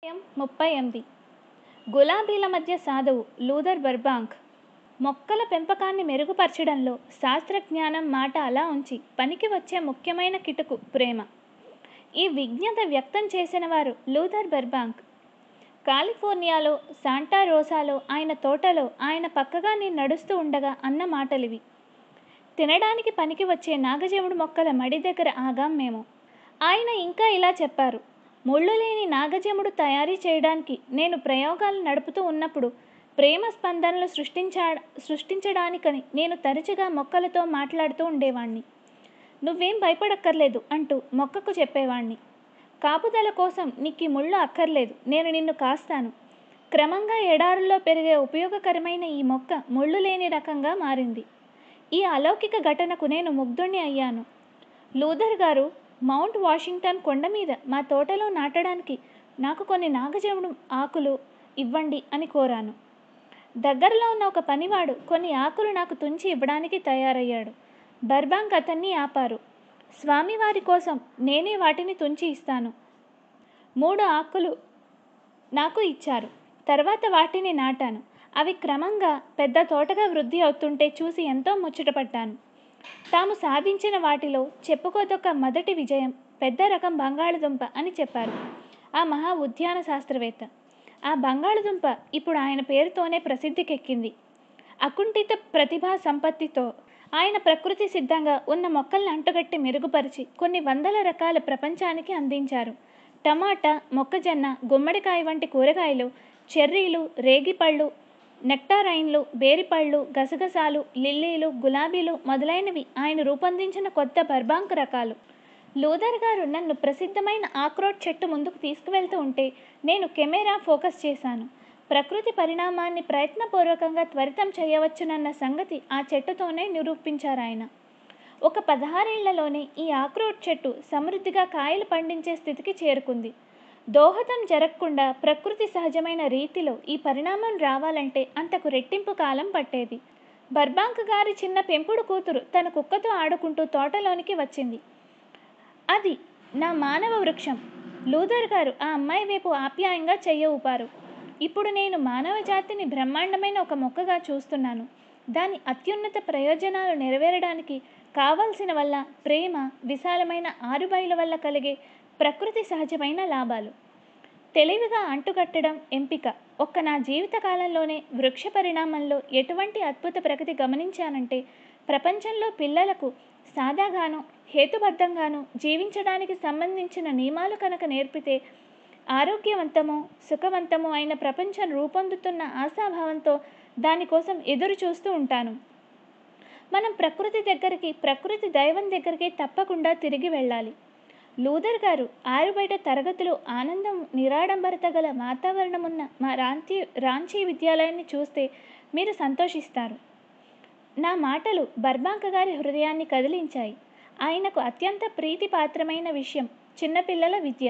అధ్యాయం ముప్పై ఎనిమిది గులాబీల మధ్య సాధువు లూథర్ బర్బాంక్ మొక్కల పెంపకాన్ని మెరుగుపరచడంలో శాస్త్రజ్ఞానం మాట అలా ఉంచి పనికి వచ్చే ముఖ్యమైన కిటుకు ప్రేమ ఈ విజ్ఞత వ్యక్తం చేసిన వారు లూథర్ బర్బాంక్ కాలిఫోర్నియాలో శాంటా రోసాలో ఆయన తోటలో ఆయన పక్కగా నేను నడుస్తూ ఉండగా అన్న మాటలివి తినడానికి పనికి వచ్చే నాగజముడు మొక్కల మడి దగ్గర ఆగాం మేము ఆయన ఇంకా ఇలా చెప్పారు ముళ్ళు లేని నాగజముడు తయారీ చేయడానికి నేను ప్రయోగాలు నడుపుతూ ఉన్నప్పుడు ప్రేమ స్పందనలు సృష్టించా సృష్టించడానికని నేను తరచుగా మొక్కలతో మాట్లాడుతూ ఉండేవాణ్ణి నువ్వేం భయపడక్కర్లేదు అంటూ మొక్కకు చెప్పేవాణ్ణి కాపుదల కోసం నీకు ఈ ముళ్ళు అక్కర్లేదు నేను నిన్ను కాస్తాను క్రమంగా ఎడారుల్లో పెరిగే ఉపయోగకరమైన ఈ మొక్క ముళ్ళు లేని రకంగా మారింది ఈ అలౌకిక ఘటనకు నేను ముగ్ధుణ్ణి అయ్యాను లూథర్ గారు మౌంట్ వాషింగ్టన్ కొండ మీద మా తోటలో నాటడానికి నాకు కొన్ని నాగజముడు ఆకులు ఇవ్వండి అని కోరాను దగ్గరలో ఉన్న ఒక పనివాడు కొన్ని ఆకులు నాకు తుంచి ఇవ్వడానికి తయారయ్యాడు బర్బాంక్ అతన్ని ఆపారు స్వామివారి కోసం నేనే వాటిని తుంచి ఇస్తాను మూడు ఆకులు నాకు ఇచ్చారు తర్వాత వాటిని నాటాను అవి క్రమంగా పెద్ద తోటగా వృద్ధి అవుతుంటే చూసి ఎంతో ముచ్చటపడ్డాను తాము సాధించిన వాటిలో చెప్పుకోదొక్క మొదటి విజయం పెద్ద రకం బంగాళదుంప అని చెప్పారు ఆ మహా ఉద్యాన శాస్త్రవేత్త ఆ బంగాళదుంప ఇప్పుడు ఆయన పేరుతోనే ప్రసిద్ధికెక్కింది అకుంఠిత ప్రతిభా సంపత్తితో ఆయన ప్రకృతి సిద్ధంగా ఉన్న మొక్కల్ని అంటుగట్టి మెరుగుపరిచి కొన్ని వందల రకాల ప్రపంచానికి అందించారు టమాటా మొక్కజొన్న గుమ్మడికాయ వంటి కూరగాయలు చెర్రీలు రేగిపళ్ళు నెక్టారైన్లు బేరిపళ్ళు గసగసాలు లిల్లీలు గులాబీలు మొదలైనవి ఆయన రూపొందించిన కొత్త బర్బాంక్ రకాలు లూథర్ గారు నన్ను ప్రసిద్ధమైన ఆక్రోట్ చెట్టు ముందుకు తీసుకువెళ్తూ ఉంటే నేను కెమెరా ఫోకస్ చేశాను ప్రకృతి పరిణామాన్ని ప్రయత్నపూర్వకంగా త్వరితం చేయవచ్చునన్న సంగతి ఆ చెట్టుతోనే నిరూపించారు ఆయన ఒక పదహారేళ్లలోనే ఈ ఆక్రోట్ చెట్టు సమృద్ధిగా కాయలు పండించే స్థితికి చేరుకుంది దోహదం జరగకుండా ప్రకృతి సహజమైన రీతిలో ఈ పరిణామం రావాలంటే అంతకు రెట్టింపు కాలం పట్టేది బర్బాంక్ గారి చిన్న పెంపుడు కూతురు తన కుక్కతో ఆడుకుంటూ తోటలోనికి వచ్చింది అది నా మానవ వృక్షం లూథర్ గారు ఆ అమ్మాయి వైపు ఆప్యాయంగా చెయ్య ఊపారు ఇప్పుడు నేను మానవ జాతిని బ్రహ్మాండమైన ఒక మొక్కగా చూస్తున్నాను దాని అత్యున్నత ప్రయోజనాలు నెరవేరడానికి కావాల్సిన వల్ల ప్రేమ విశాలమైన ఆరుబయల వల్ల కలిగే ప్రకృతి సహజమైన లాభాలు తెలివిగా అంటుకట్టడం ఎంపిక ఒక్క నా జీవిత కాలంలోనే వృక్ష పరిణామంలో ఎటువంటి అద్భుత ప్రగతి గమనించానంటే ప్రపంచంలో పిల్లలకు సాదాగాను హేతుబద్ధంగాను జీవించడానికి సంబంధించిన నియమాలు కనుక నేర్పితే ఆరోగ్యవంతము సుఖవంతము అయిన ప్రపంచం రూపొందుతున్న ఆశాభావంతో దానికోసం ఎదురు చూస్తూ ఉంటాను మనం ప్రకృతి దగ్గరికి ప్రకృతి దైవం దగ్గరికి తప్పకుండా తిరిగి వెళ్ళాలి లూథర్ గారు ఆరుబయట తరగతులు ఆనందం నిరాడంబరత గల వాతావరణం ఉన్న మా రాంచీ రాంచీ విద్యాలయాన్ని చూస్తే మీరు సంతోషిస్తారు నా మాటలు బర్బాంక గారి హృదయాన్ని కదిలించాయి ఆయనకు అత్యంత ప్రీతిపాత్రమైన విషయం చిన్నపిల్లల విద్య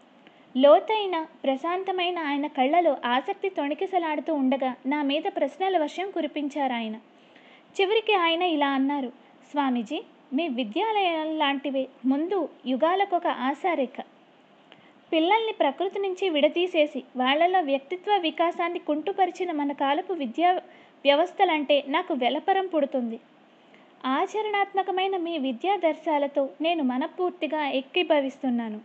లోతైన ప్రశాంతమైన ఆయన కళ్ళలో ఆసక్తి తొణికిసలాడుతూ ఉండగా నా మీద ప్రశ్నల వర్షం కురిపించారు ఆయన చివరికి ఆయన ఇలా అన్నారు స్వామీజీ మీ విద్యాలయం లాంటివే ముందు యుగాలకొక ఆశారేఖ పిల్లల్ని ప్రకృతి నుంచి విడదీసేసి వాళ్లలో వ్యక్తిత్వ వికాసాన్ని కుంటుపరిచిన మన కాలపు విద్యా వ్యవస్థలంటే నాకు వెలపరం పుడుతుంది ఆచరణాత్మకమైన మీ విద్యా దర్శాలతో నేను మనపూర్తిగా ఎక్కిభవిస్తున్నాను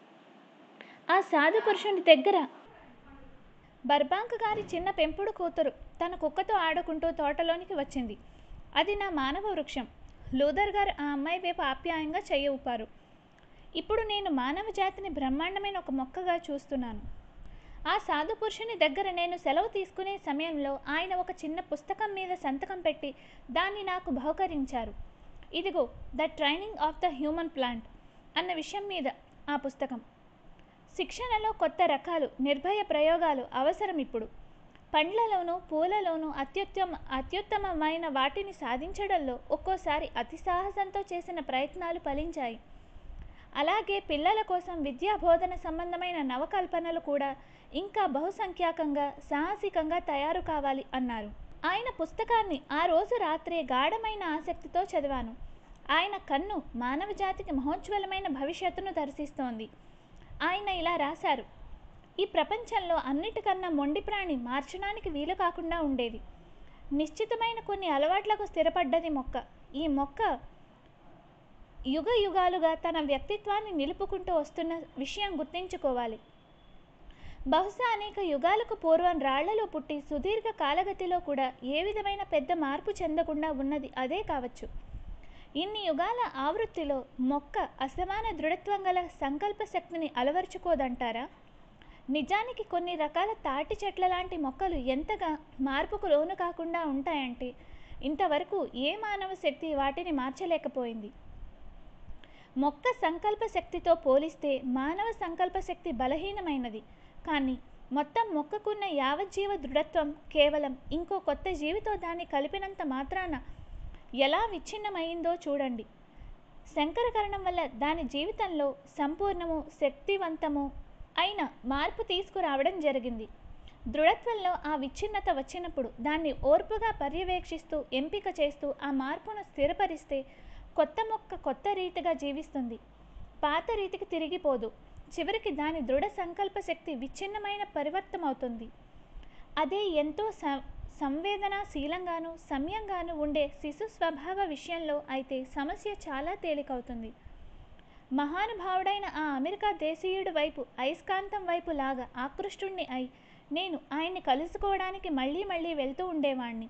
ఆ సాధు పురుషుని దగ్గర బర్బాంక్ గారి చిన్న పెంపుడు కూతురు తన కుక్కతో ఆడుకుంటూ తోటలోనికి వచ్చింది అది నా మానవ వృక్షం లూథర్ గారు ఆ అమ్మాయి వైపు ఆప్యాయంగా చెయ్యి ఊపారు ఇప్పుడు నేను మానవ జాతిని బ్రహ్మాండమైన ఒక మొక్కగా చూస్తున్నాను ఆ సాధు పురుషుని దగ్గర నేను సెలవు తీసుకునే సమయంలో ఆయన ఒక చిన్న పుస్తకం మీద సంతకం పెట్టి దాన్ని నాకు బహుకరించారు ఇదిగో the training of the human plant అన్న విషయం మీద ఆ పుస్తకం శిక్షణలో కొత్త రకాలు నిర్భయ ప్రయోగాలు అవసరం ఇప్పుడు పండ్లలోనూ పూలలోనూ అత్యుత్తమ అత్యుత్తమమైన వాటిని సాధించడంలో ఒక్కోసారి అతి సాహసంతో చేసిన ప్రయత్నాలు ఫలించాయి అలాగే పిల్లల కోసం విద్యా బోధన సంబంధమైన నవకల్పనలు కూడా ఇంకా బహుసంఖ్యాకంగా సాహసికంగా తయారు కావాలి అన్నారు ఆయన పుస్తకాన్ని ఆ రోజు రాత్రే గాఢమైన ఆసక్తితో చదివాను ఆయన కన్ను మానవ జాతికి మహోజ్వలమైన భవిష్యత్తును దర్శిస్తోంది ఆయన ఇలా రాశారు ఈ ప్రపంచంలో అన్నిటికన్నా మొండి ప్రాణి మార్చడానికి వీలు కాకుండా ఉండేది నిశ్చితమైన కొన్ని అలవాట్లకు స్థిరపడ్డది మొక్క ఈ మొక్క యుగ యుగాలుగా తన వ్యక్తిత్వాన్ని నిలుపుకుంటూ వస్తున్న విషయం గుర్తించుకోవాలి బహుశా అనేక యుగాలకు పూర్వం రాళ్లలో పుట్టి సుదీర్ఘ కాలగతిలో కూడా ఏ విధమైన పెద్ద మార్పు చెందకుండా ఉన్నది అదే కావచ్చు ఇన్ని యుగాల ఆవృత్తిలో మొక్క అసమాన దృఢత్వం గల సంకల్ప శక్తిని అలవర్చుకోదంటారా నిజానికి కొన్ని రకాల తాటి చెట్ల లాంటి మొక్కలు ఎంతగా మార్పుకు లోను కాకుండా ఉంటాయంటే ఇంతవరకు ఏ మానవ శక్తి వాటిని మార్చలేకపోయింది మొక్క సంకల్ప శక్తితో పోలిస్తే మానవ సంకల్ప శక్తి బలహీనమైనది కానీ మొత్తం మొక్కకున్న యావజ్జీవ దృఢత్వం కేవలం ఇంకో కొత్త జీవితో దాన్ని కలిపినంత మాత్రాన ఎలా విచ్ఛిన్నమైందో చూడండి శంకరకరణం వల్ల దాని జీవితంలో సంపూర్ణము శక్తివంతము అయిన మార్పు తీసుకురావడం జరిగింది దృఢత్వంలో ఆ విచ్ఛిన్నత వచ్చినప్పుడు దాన్ని ఓర్పుగా పర్యవేక్షిస్తూ ఎంపిక చేస్తూ ఆ మార్పును స్థిరపరిస్తే కొత్త మొక్క కొత్త రీతిగా జీవిస్తుంది పాత రీతికి తిరిగిపోదు చివరికి దాని దృఢ సంకల్ప శక్తి విచ్ఛిన్నమైన పరివర్తమవుతుంది అదే ఎంతో స సంవేదనాశీలంగాను సమ్యంగాను ఉండే శిశు స్వభావ విషయంలో అయితే సమస్య చాలా తేలికవుతుంది మహానుభావుడైన ఆ అమెరికా దేశీయుడి వైపు అయస్కాంతం వైపు లాగా ఆకృష్టుణ్ణి అయి నేను ఆయన్ని కలుసుకోవడానికి మళ్ళీ మళ్ళీ వెళ్తూ ఉండేవాణ్ణి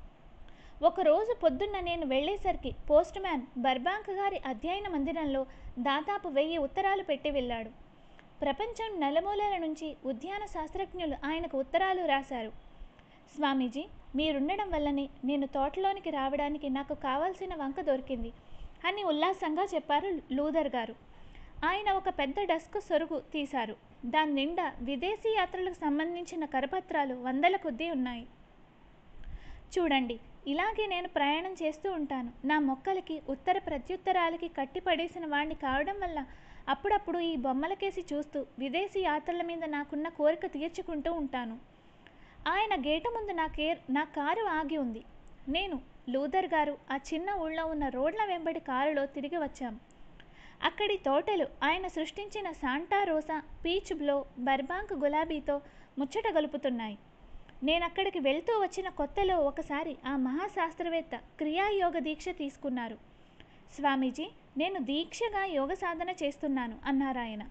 ఒకరోజు పొద్దున్న నేను వెళ్ళేసరికి పోస్ట్ మ్యాన్ బర్బాంక్ గారి అధ్యయన మందిరంలో దాదాపు వెయ్యి ఉత్తరాలు పెట్టి వెళ్ళాడు ప్రపంచం నలుమూలల నుంచి ఉద్యాన శాస్త్రజ్ఞులు ఆయనకు ఉత్తరాలు రాశారు స్వామీజీ మీరుండడం వల్లనే నేను తోటలోనికి రావడానికి నాకు కావాల్సిన వంక దొరికింది అని ఉల్లాసంగా చెప్పారు లూథర్ గారు ఆయన ఒక పెద్ద డస్క్ సొరుగు తీశారు దాని నిండా విదేశీ యాత్రలకు సంబంధించిన కరపత్రాలు వందల కొద్దీ ఉన్నాయి చూడండి ఇలాగే నేను ప్రయాణం చేస్తూ ఉంటాను నా మొక్కలకి ఉత్తర ప్రత్యుత్తరాలకి కట్టిపడేసిన వాడిని కావడం వల్ల అప్పుడప్పుడు ఈ బొమ్మలకేసి చూస్తూ విదేశీ యాత్రల మీద నాకున్న కోరిక తీర్చుకుంటూ ఉంటాను ఆయన గేటు ముందు నా కేర్ నా కారు ఆగి ఉంది నేను లూథర్ గారు ఆ చిన్న ఊళ్ళో ఉన్న రోడ్ల వెంబడి కారులో తిరిగి వచ్చాం అక్కడి తోటలు ఆయన సృష్టించిన Santa Rosa peach blow Burbank గులాబీతో ముచ్చట గలుపుతున్నాయి నేను అక్కడికి వెళ్తూ వచ్చిన కొత్తలో ఒకసారి ఆ మహాశాస్త్రవేత్త క్రియాయోగ దీక్ష తీసుకున్నారు స్వామీజీ నేను దీక్షగా యోగ సాధన చేస్తున్నాను అన్నారు ఆయన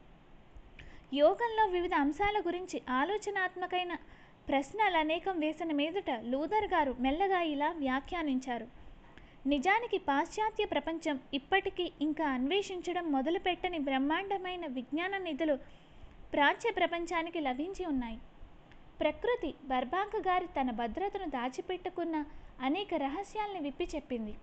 యోగంలో వివిధ అంశాల గురించి ఆలోచనాత్మకమైన ప్రశ్నలు అనేకం వేసిన మీదట లూథర్ గారు మెల్లగా ఇలా వ్యాఖ్యానించారు నిజానికి పాశ్చాత్య ప్రపంచం ఇప్పటికీ ఇంకా అన్వేషించడం మొదలుపెట్టని బ్రహ్మాండమైన విజ్ఞాన నిధులు ప్రాచ్య ప్రపంచానికి లభించి ఉన్నాయి ప్రకృతి బర్బాంక్ గారి తన భద్రతను దాచిపెట్టుకున్న అనేక రహస్యాల్ని విప్పి చెప్పింది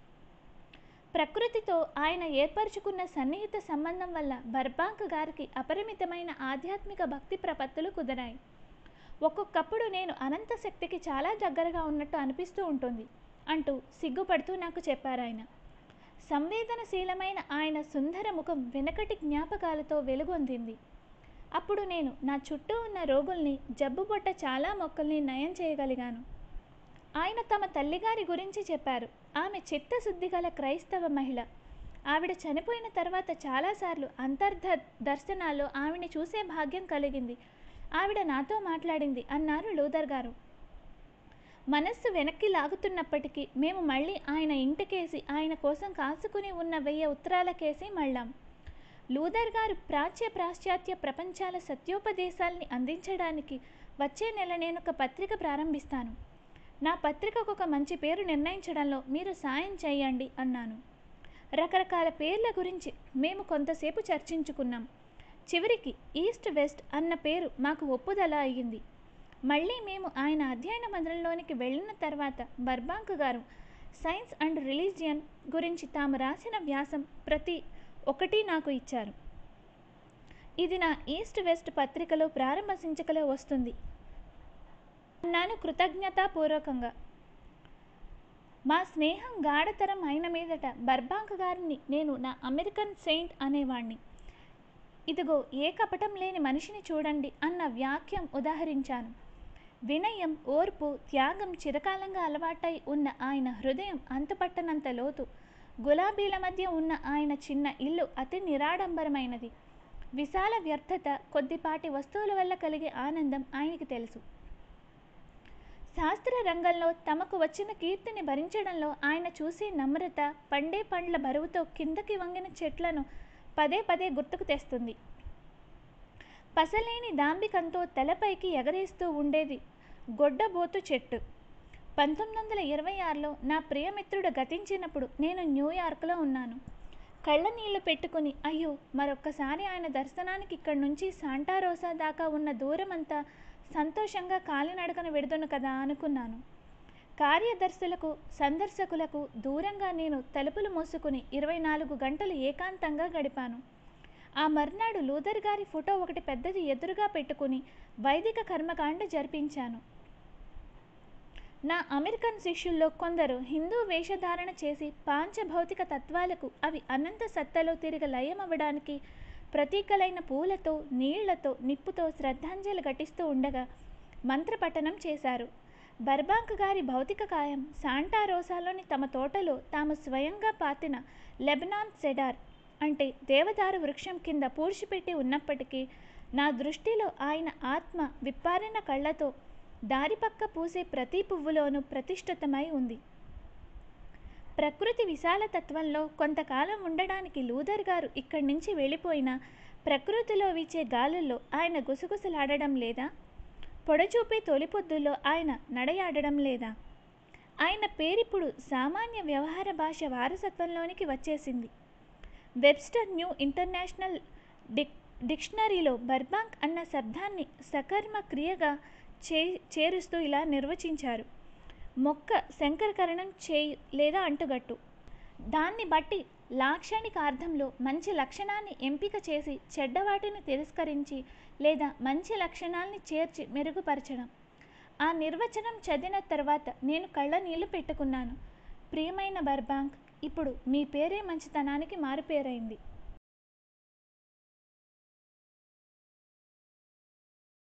ప్రకృతితో ఆయన ఏర్పరచుకున్న సన్నిహిత సంబంధం వల్ల బర్బాంక్ గారికి అపరిమితమైన ఆధ్యాత్మిక భక్తి ప్రపత్తులు కుదిరాయి ఒక్కొక్కప్పుడు నేను అనంత శక్తికి చాలా దగ్గరగా ఉన్నట్టు అనిపిస్తూ ఉంటుంది అంటూ సిగ్గుపడుతూ నాకు చెప్పారాయన సంవేదనశీలమైన ఆయన సుందర ముఖం వెనకటి జ్ఞాపకాలతో వెలుగొందింది అప్పుడు నేను నా చుట్టూ ఉన్న రోగుల్ని జబ్బుపొట్ట చాలా మొక్కల్ని నయం చేయగలిగాను ఆయన తమ తల్లిగారి గురించి చెప్పారు ఆమె చిత్తశుద్ధి గల క్రైస్తవ మహిళ ఆవిడ చనిపోయిన తర్వాత చాలాసార్లు అంతర్ధ దర్శనాల్లో ఆవిడని చూసే భాగ్యం కలిగింది ఆవిడ నాతో మాట్లాడింది అన్నారు లూథర్ గారు మనస్సు వెనక్కి లాగుతున్నప్పటికీ మేము మళ్ళీ ఆయన ఇంటికేసి ఆయన కోసం కాసుకుని ఉన్న వెయ్యి ఉత్తరాలకేసి మళ్ళాం లూథర్ గారు ప్రాచ్య పాశ్చాత్య ప్రపంచాల సత్యోపదేశాల్ని అందించడానికి వచ్చే నెల నేను ఒక పత్రిక ప్రారంభిస్తాను నా పత్రికకు ఒక మంచి పేరు నిర్ణయించడంలో మీరు సాయం చేయండి అన్నాను రకరకాల పేర్ల గురించి మేము కొంతసేపు చర్చించుకున్నాం చివరికి ఈస్ట్ వెస్ట్ అన్న పేరు మాకు ఒప్పుదల అయ్యింది మళ్ళీ మేము ఆయన అధ్యయన మందిరంలోనికి వెళ్ళిన తర్వాత బర్బాంక్ గారు సైన్స్ అండ్ రిలీజియన్ గురించి తాము రాసిన వ్యాసం ప్రతి ఒకటి నాకు ఇచ్చారు ఇది నా ఈస్ట్ వెస్ట్ పత్రికలో ప్రారంభ సంచికలో వస్తుంది అన్నాను కృతజ్ఞతాపూర్వకంగా మా స్నేహం గాఢతరం అయిన మీదట బర్బాంక్ గారిని నేను నా అమెరికన్ సెయింట్ అనేవాణ్ణి ఇదిగో ఏ కపటం లేని మనిషిని చూడండి అన్న వాక్యం ఉదాహరించాను వినయం ఓర్పు త్యాగం చిరకాలంగా అలవాటై ఉన్న ఆయన హృదయం అంతుపట్టనంత లోతు గులాబీల మధ్య ఉన్న ఆయన చిన్న ఇల్లు అతి నిరాడంబరమైనది విశాల వ్యర్థత కొద్దిపాటి వస్తువుల వల్ల కలిగే ఆనందం ఆయనకి తెలుసు శాస్త్ర రంగంలో తమకు వచ్చిన కీర్తిని భరించడంలో ఆయన చూసే నమ్రత పండే పండ్ల బరువుతో కిందకి వంగిన చెట్లను పదే పదే గుర్తుకు తెస్తుంది పసలేని దాంబికంతో తలపైకి ఎగరేస్తూ ఉండేది గొడ్డబోతు చెట్టు పంతొమ్మిది వందల ఇరవై ఆరులో నా ప్రియమిత్రుడు గతించినప్పుడు నేను న్యూయార్క్లో ఉన్నాను కళ్ళ నీళ్లు పెట్టుకుని అయ్యో మరొక్కసారి ఆయన దర్శనానికి ఇక్కడి నుంచి శాంటారోసా దాకా ఉన్న దూరమంతా సంతోషంగా కాలినడకన వెడుదును కదా అనుకున్నాను కార్యదర్శులకు సందర్శకులకు దూరంగా నేను తలుపులు మూసుకుని ఇరవై నాలుగు గంటలు ఏకాంతంగా గడిపాను ఆ మర్నాడు లూథర్ గారి ఫోటో ఒకటి పెద్దది ఎదురుగా పెట్టుకుని వైదిక కర్మకాండ జరిపించాను నా అమెరికన్ శిష్యుల్లో కొందరు హిందూ వేషధారణ చేసి పాంచభౌతిక తత్వాలకు అవి అనంత సత్తలో తిరిగి లయమవ్వడానికి ప్రతీకలైన పూలతో నీళ్లతో నిప్పుతో శ్రద్ధాంజలి ఘటిస్తూ ఉండగా మంత్రపఠనం చేశారు బర్బాంక్ గారి భౌతిక కాయం శాంటా రోసాలోని తమ తోటలో తాము స్వయంగా పాతిన లెబనాన్ సెడార్ అంటే దేవదారు వృక్షం కింద పూడ్చిపెట్టి ఉన్నప్పటికీ నా దృష్టిలో ఆయన ఆత్మ విప్పారిన కళ్ళతో దారిపక్క పూసే ప్రతి పువ్వులోనూ ప్రతిష్ఠితమై ఉంది ప్రకృతి విశాలతత్వంలో కొంతకాలం ఉండడానికి లూథర్ గారు ఇక్కడి నుంచి వెళ్ళిపోయినా ప్రకృతిలో వీచే గాలుల్లో ఆయన గుసగుసలాడడం లేదా పొడచూపే తొలిపొద్దుల్లో ఆయన నడయాడడం లేదా ఆయన పేరిప్పుడు సామాన్య వ్యవహార భాష వారసత్వంలోనికి వచ్చేసింది వెబ్స్టర్ న్యూ ఇంటర్నేషనల్ డిక్ డిక్షనరీలో బర్బాంక్ అన్న శబ్దాన్ని సకర్మ క్రియగా చే చేరుస్తూ ఇలా నిర్వచించారు మొక్క శంకరకరణం చేయు లేదా అంటుగట్టు దాన్ని బట్టి లాక్షణిక అర్థంలో మంచి లక్షణాన్ని ఎంపిక చేసి చెడ్డవాటిని తిరస్కరించి లేదా మంచి లక్షణాల్ని చేర్చి మెరుగుపరచడం ఆ నిర్వచనం చదివిన తర్వాత నేను కళ్ళ నీళ్లు పెట్టుకున్నాను ప్రియమైన బర్బాంక్ ఇప్పుడు మీ పేరే మంచితనానికి మారుపేరైంది